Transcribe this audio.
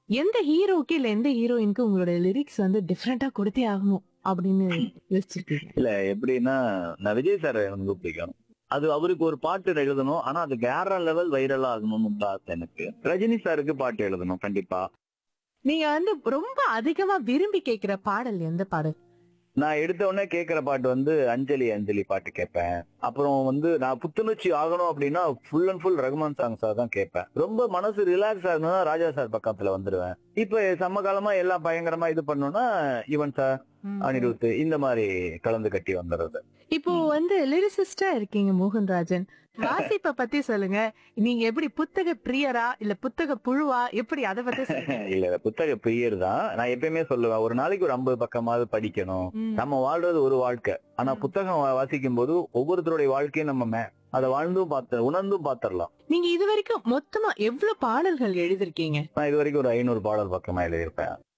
எந்த ஹீரோக்கு இல்ல எந்த ஹீரோயினுக்கு உங்களோட லிரிக்ஸ் வந்து டிஃப்ரெண்டா கொடுத்தே ஆகணும் அப்படின்னு யோசிச்சிருக்கீங்க இல்ல எப்படின்னா நான் விஜய் சார் எனக்கு பிடிக்கும் அது அவருக்கு ஒரு பாட்டு எழுதணும் ஆனா அது வேற லெவல் வைரல் ஆகணும்னு தான் ஆசை எனக்கு ரஜினி சாருக்கு பாட்டு எழுதணும் கண்டிப்பா நீங்க வந்து ரொம்ப அதிகமா விரும்பி கேக்குற பாடல் எந்த பாடல் நான் எடுத்த உடனே கேட்கிற பாட்டு வந்து அஞ்சலி அஞ்சலி பாட்டு கேட்பேன் அப்புறம் வந்து நான் புத்துணர்ச்சி ஆகணும் அப்படின்னா ஃபுல் அண்ட் ஃபுல் ரகுமான் சாங்ஸா தான் கேட்பேன் ரொம்ப மனசு ரிலாக்ஸ் ஆகணும்னா ராஜா சார் பக்கத்துல வந்துருவேன் இப்ப சம காலமா எல்லாம் பயங்கரமா இது பண்ணோம்னா யுவன் சார் அனிருத் இந்த மாதிரி கலந்து கட்டி வந்துடுறது இப்போ வந்து லிரிசிஸ்டா இருக்கீங்க மோகன்ராஜன் வாசிப்ப பத்தி சொல்லுங்க நீங்க எப்படி புத்தக பிரியரா இல்ல புத்தக புழுவா எப்படி அத பத்தி சொல்லுங்க. இல்ல புத்தக பிரியர் தான் நான் எப்பயுமே சொல்லுவேன் ஒரு நாளைக்கு ஒரு ஐம்பது பக்கமாவது படிக்கணும் ம். நம்ம வாழ்றது ஒரு வாழ்க்கை ஆனா ம். புத்தகம் வா- வாசிக்கும் போது ஒவ்வொருத்தருடைய வாழ்க்கையும் நம்ம மே- அதை வாழ்ந்தும் பார்த்து உணர்ந்தும் பார்த்திடலாம் நீங்க இது வரைக்கும் மொத்தமா எவ்வளவு பாடல்கள் எழுதிருக்கீங்க நான் இது வரைக்கும் ஒரு ஐநூறு பாடல் பக்கமா எழுதியிருப்பேன்